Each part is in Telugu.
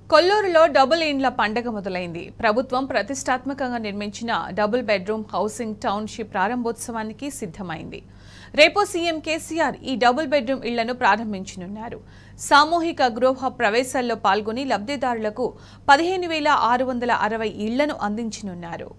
కొల్లూరులో డబుల్ ఇండ్ల పండగ మొదలైంది ప్రభుత్వం ప్రతిష్టాత్మకంగా నిర్మించిన డబుల్ బెడ్రూమ్ హౌసింగ్ టౌన్షిప్ ప్రారంభోత్సవానికి సిద్ధమైంది రేపు సీఎం కేసీఆర్ ఈ డబుల్ బెడ్రూమ్ ఇళ్లను ప్రారంభించనున్నారు సామూహిక గృహ ప్రవేశాల్లో పాల్గొని లబ్ధిదారులకు పదిహేను వేల ఆరు వందల అరవై ఇళ్లను అందించనున్నారు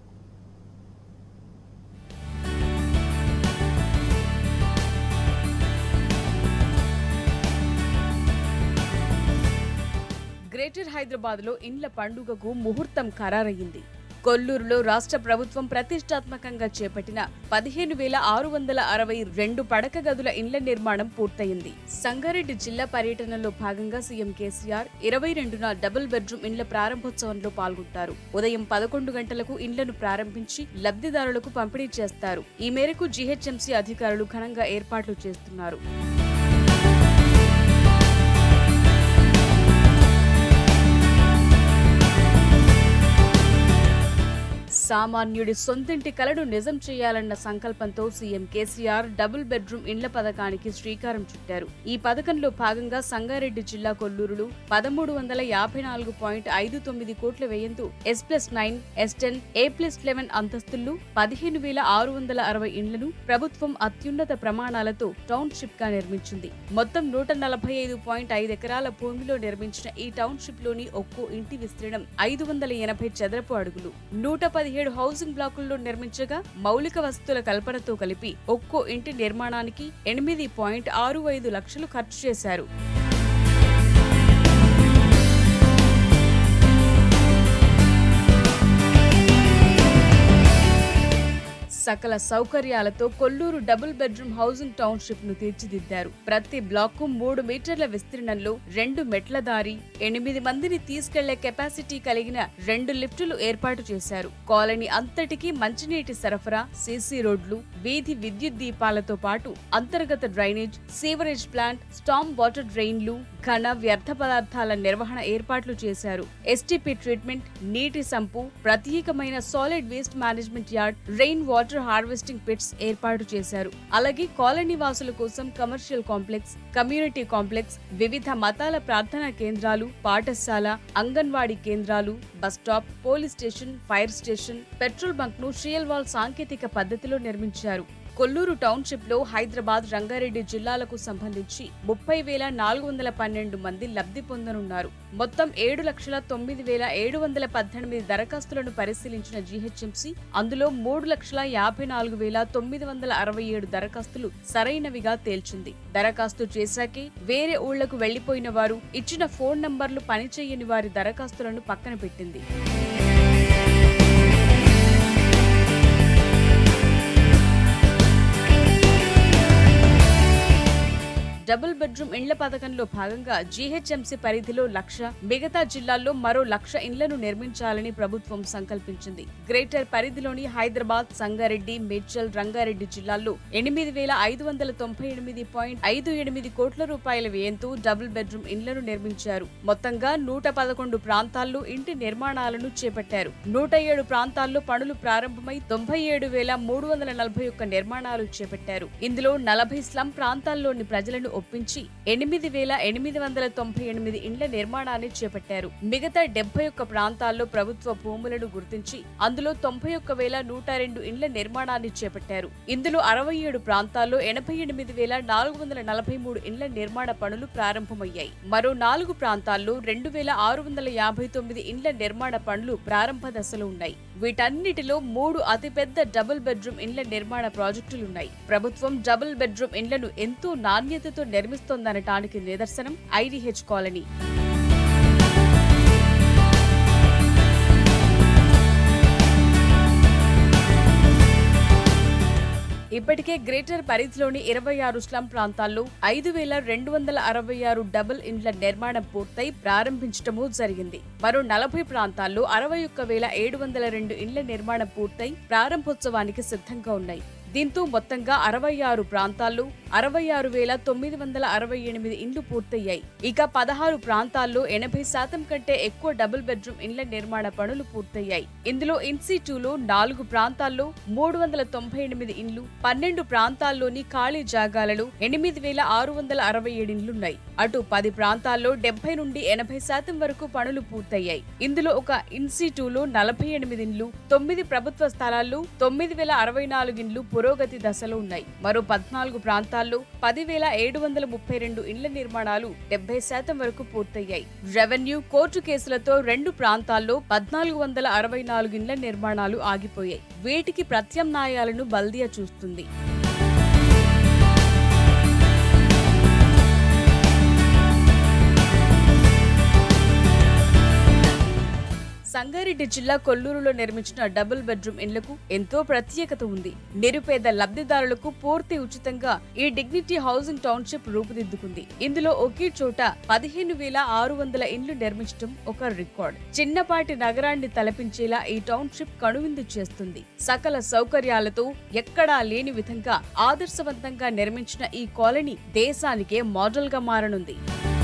గ్రేటర్ హైదరాబాద్ లో ఇండ్ల పండుగకు ముహూర్తం ఖరారయ్యింది కొల్లూరులో రాష్ట్ర ప్రభుత్వం ప్రతిష్టాత్మకంగా చేపట్టిన పదిహేను వేల ఆరు వందల అరవై రెండు పడక గదుల ఇండ్ల నిర్మాణం పూర్తయింది సంగారెడ్డి జిల్లా పర్యటనలో భాగంగా సీఎం కేసీఆర్ ఇరవై రెండున డబుల్ బెడ్రూమ్ ఇండ్ల ప్రారంభోత్సవంలో పాల్గొంటారు ఉదయం పదకొండు గంటలకు ఇండ్లను ప్రారంభించి లబ్ధిదారులకు పంపిణీ చేస్తారు ఈ మేరకు జీహెచ్ఎంసీ అధికారులు ఘనంగా ఏర్పాట్లు చేస్తున్నారు సామాన్యుడి సొంతింటి కలను నిజం చేయాలన్న సంకల్పంతో సీఎం కేసీఆర్ డబుల్ బెడ్రూమ్ ఇండ్ల పథకానికి శ్రీకారం చుట్టారు ఈ పథకంలో భాగంగా సంగారెడ్డి జిల్లా కొల్లూరులో పదమూడు వందల యాభై నాలుగు పాయింట్ ఐదు తొమ్మిది కోట్ల వ్యయంతో S plus nine S ten A plus eleven అంతస్తుల్లో పదిహేను వేల ఆరు వందల అరవై ఇండ్లను ప్రభుత్వం అత్యున్నత ప్రమాణాలతో టౌన్షిప్ గా నిర్మించింది మొత్తం నూట నలభై ఐదు పాయింట్ ఐదు ఎకరాల భూమిలో నిర్మించిన ఈ టౌన్షిప్ లోని ఒక్కో ఇంటి విస్తీర్ణం ఐదు వందల ఎనభై చదరపు అడుగులు నూట పదిహేడు హౌసింగ్ బ్లాకుల్లో నిర్మించగా మౌలిక వసతుల కల్పనతో కలిపి ఒక్కో ఇంటి నిర్మాణానికి ఎనిమిది పాయింట్ ఆరు ఐదు లక్షలు ఖర్చు చేశారు సకల సౌకర్యాలతో Kolluru double bedroom housing township ను తీర్చిదిద్దారు ప్రతి బ్లాక్ కు మూడు మీటర్ల విస్తీర్ణంలో రెండు మెట్ల దారి ఎనిమిది మందిని తీసుకెళ్లే కెపాసిటీ కలిగిన రెండు లిఫ్టులు ఏర్పాటు చేశారు కాలనీ అంతటికీ మంచినీటి సరఫరా సీసీ రోడ్లు వీధి విద్యుత్ దీపాలతో పాటు అంతర్గత drainage sewerage plant storm water డ్రైన్లు ఘన వ్యర్థ పదార్థాల నిర్వహణ ఏర్పాట్లు చేశారు ఎస్టీపీ ట్రీట్మెంట్ నీటి సంపు ప్రత్యేకమైన solid waste management yard rain water harvesting pits ఏర్పాటు చేశారు అలాగే కాలనీ వాసుల కోసం కమర్షియల్ కాంప్లెక్స్ కమ్యూనిటీ కాంప్లెక్స్ వివిధ మతాల ప్రార్థనా కేంద్రాలు పాఠశాల అంగన్వాడీ కేంద్రాలు bus stop police station fire station petrol bunk ను షియల్వాల్ సాంకేతిక పద్ధతిలో నిర్మించారు కొల్లూరు టౌన్షిప్ లో హైదరాబాద్ రంగారెడ్డి జిల్లాలకు సంబంధించి ముప్పై వేల నాలుగు వందల పన్నెండు మంది లబ్ధి పొందనున్నారు మొత్తం ఏడు లక్షల తొమ్మిది వేల ఏడు వందల పద్దెనిమిది దరఖాస్తులను పరిశీలించిన జీహెచ్ఎంసీ అందులో మూడు లక్షల యాభై నాలుగు వేల తొమ్మిది వందల అరవై ఏడు దరఖాస్తులు సరైనవిగా తేల్చింది దరఖాస్తు చేశాకే వేరే ఊళ్లకు వెళ్లిపోయిన వారు ఇచ్చిన ఫోన్ నంబర్లు పనిచేయని వారి దరఖాస్తులను పక్కన పెట్టింది డబుల్ బెడ్రూమ్ ఇండ్ల పథకంలో భాగంగా జీహెచ్ఎంసీ పరిధిలో లక్ష మిగతా జిల్లాల్లో మరో లక్ష ఇండ్లను నిర్మించాలని ప్రభుత్వం సంకల్పించింది గ్రేటర్ పరిధిలోని హైదరాబాద్ సంగారెడ్డి మేడ్చల్ రంగారెడ్డి జిల్లాల్లో ఎనిమిది వేల ఐదు వందల తొంభై ఎనిమిది పాయింట్ ఐదు ఎనిమిది కోట్ల రూపాయల వ్యయంతో డబుల్ బెడ్రూమ్ ఇండ్లను నిర్మించారు మొత్తంగా నూట పదకొండు ప్రాంతాల్లో ఇంటి నిర్మాణాలను చేపట్టారు నూట ఏడు ప్రాంతాల్లో పనులు ప్రారంభమై తొంభై ఏడు వేల మూడు వందల నలభై ఒక్క నిర్మాణాలు చేపట్టారు ఇందులో నలభై స్లమ్ ప్రాంతాల్లోని ప్రజలను ఒప్పించి ఎనిమిది వేల ఎనిమిది వందల తొంభై ఎనిమిది ఇండ్ల నిర్మాణాన్ని చేపట్టారు మిగతా డెబ్బై ఒక్క ప్రాంతాల్లో ప్రభుత్వ భూములను గుర్తించి అందులో తొంభై ఒక్క వేల నూట రెండు ఇండ్ల నిర్మాణాన్ని చేపట్టారు ఇందులో అరవై ఏడు ప్రాంతాల్లో ఎనభై ఎనిమిది వేల నాలుగు వందల నలభై మూడు ఇండ్ల నిర్మాణ పనులు ప్రారంభమయ్యాయి మరో నాలుగు ప్రాంతాల్లో రెండు వేల ఆరు వందల యాభై తొమ్మిది ఇండ్ల నిర్మాణ పనులు ప్రారంభ దశలో ఉన్నాయి వీటన్నిటిలో మూడు అతిపెద్ద డబుల్ బెడ్రూమ్ ఇండ్ల నిర్మాణ ప్రాజెక్టులున్నాయి ప్రభుత్వం డబుల్ బెడ్రూమ్ ఇండ్లను ఎంతో నాణ్యతతో నిర్మిస్తోందనటానికి నిదర్శనం ఐడిహెచ్ కాలనీ ఇప్పటికే గ్రేటర్ పరిధిలోని ఇరవై ఆరు స్లమ్ ప్రాంతాల్లో ఐదు వేల రెండు వందల అరవై ఆరు డబుల్ ఇండ్ల నిర్మాణం పూర్తయి ప్రారంభించటము జరిగింది మరో నలభై ప్రాంతాల్లో అరవై ఒక్క వేల ఏడు వందల రెండు ఇండ్ల నిర్మాణం పూర్తయి ప్రారంభోత్సవానికి సిద్ధంగా ఉన్నాయి దీంతో మొత్తంగా అరవై ఆరు ప్రాంతాల్లో అరవై ఆరు వేల తొమ్మిది వందల అరవై ఎనిమిది ఇండ్లు పూర్తయ్యాయి ఇక పదహారు ప్రాంతాల్లో ఎనభై శాతం కంటే ఎక్కువ డబుల్ బెడ్రూమ్ ఇండ్ల నిర్మాణ పనులు పూర్తయ్యాయి ఇందులో ఇన్సిటూలో నాలుగు ప్రాంతాల్లో మూడు వందల తొంభై ఎనిమిది ఇండ్లు పన్నెండు ప్రాంతాల్లోని ఖాళీ జాగాలలో ఎనిమిది వేల ఆరు వందల అరవై ఏడు ఇండ్లున్నాయి అటు పది ప్రాంతాల్లో డెబ్బై నుండి ఎనభై శాతం వరకు పనులు పూర్తయ్యాయి ఇందులో ఒక ఇన్సిటూలో నలభై ఎనిమిది ఇండ్లు తొమ్మిది ప్రభుత్వ స్థలాల్లో తొమ్మిది వేల అరవై నాలుగు ఇండ్లు పురోగతి దశలో ఉన్నాయి మరో పద్నాలుగు ప్రాంతాల్లో పదివేల ఏడు వందల ముప్పై రెండు ఇండ్ల నిర్మాణాలు డెబ్బై శాతం వరకు పూర్తయ్యాయి రెవెన్యూ కోర్టు కేసులతో రెండు ప్రాంతాల్లో పద్నాలుగు వందల అరవై నాలుగు ఇండ్ల నిర్మాణాలు ఆగిపోయాయి వీటికి ప్రత్యామ్నాయాలను బల్దియా చూస్తుంది సంగారెడ్డి జిల్లా కొల్లూరులో నిర్మించిన డబుల్ బెడ్రూమ్ ఇండ్లకు ఎంతో ప్రత్యేకత ఉంది నిరుపేద లబ్ధిదారులకు పూర్తి ఉచితంగా ఈ డిగ్నిటీ హౌసింగ్ టౌన్షిప్ రూపుదిద్దుకుంది ఇందులో ఒకే చోట పదిహేను వేల ఆరు వందల ఇండ్లు నిర్మించడం ఒక రికార్డ్ చిన్నపాటి నగరాన్ని తలపించేలా ఈ టౌన్షిప్ కనువిందు చేస్తుంది సకల సౌకర్యాలతో ఎక్కడా లేని విధంగా ఆదర్శవంతంగా నిర్మించిన ఈ కాలనీ దేశానికే మోడల్ గా మారనుంది